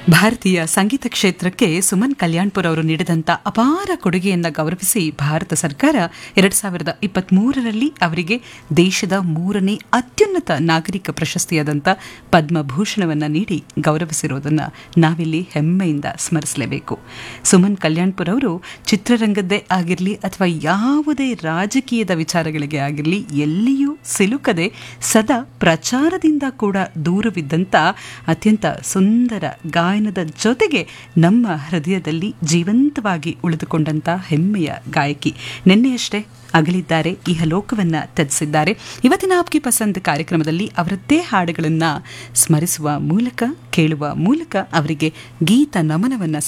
ಭಾರತೀಯ ಸಂಗೀತ ಕ್ಷೇತ್ರಕ್ಕೆ ಸುಮನ್ ಕಲ್ಯಾಣ್ಪುರ್ ಅವರು ನೀಡಿದಂಥ ಅಪಾರ ಕೊಡುಗೆಯನ್ನು ಗೌರವಿಸಿ ಭಾರತ ಸರ್ಕಾರ ಎರಡು ಸಾವಿರದ ಇಪ್ಪತ್ಮೂರರಲ್ಲಿ ಅವರಿಗೆ ದೇಶದ ಮೂರನೇ ಅತ್ಯುನ್ನತ ನಾಗರಿಕ ಪ್ರಶಸ್ತಿಯಾದಂಥ ಪದ್ಮಭೂಷಣವನ್ನು ನೀಡಿ ಗೌರವಿಸಿರುವುದನ್ನು ನಾವಿಲ್ಲಿ ಹೆಮ್ಮೆಯಿಂದ ಸ್ಮರಿಸಲೇಬೇಕು ಸುಮನ್ ಕಲ್ಯಾಣ್ಪುರ್ ಅವರು ಚಿತ್ರರಂಗದ್ದೇ ಆಗಿರಲಿ ಅಥವಾ ಯಾವುದೇ ರಾಜಕೀಯದ ವಿಚಾರಗಳಿಗೆ ಆಗಿರಲಿ ಎಲ್ಲಿಯೂ ಸಿಲುಕದೆ ಸದಾ ಪ್ರಚಾರದಿಂದ ಕೂಡ ದೂರವಿದ್ದಂಥ ಅತ್ಯಂತ ಸುಂದರ ಗಾಯನದ ಜೊತೆಗೆ ನಮ್ಮ ಹೃದಯದಲ್ಲಿ ಜೀವಂತವಾಗಿ ಉಳಿದುಕೊಂಡಂಥ ಹೆಮ್ಮೆಯ ಗಾಯಕಿ ನಿನ್ನೆಯಷ್ಟೇ ಅಗಲಿದ್ದಾರೆ ಇಹಲೋಕವನ್ನ ತ್ಯಜಿಸಿದ್ದಾರೆ ಇವತ್ತಿನ ಆಪ್ಕಿ ಪಸಂದ್ ಕಾರ್ಯಕ್ರಮದಲ್ಲಿ ಅವರದ್ದೇ ಹಾಡುಗಳನ್ನು ಸ್ಮರಿಸುವ ಮೂಲಕ ಕೇಳುವ ಮೂಲಕ ಅವರಿಗೆ ಗೀತ ನಮನವನ್ನು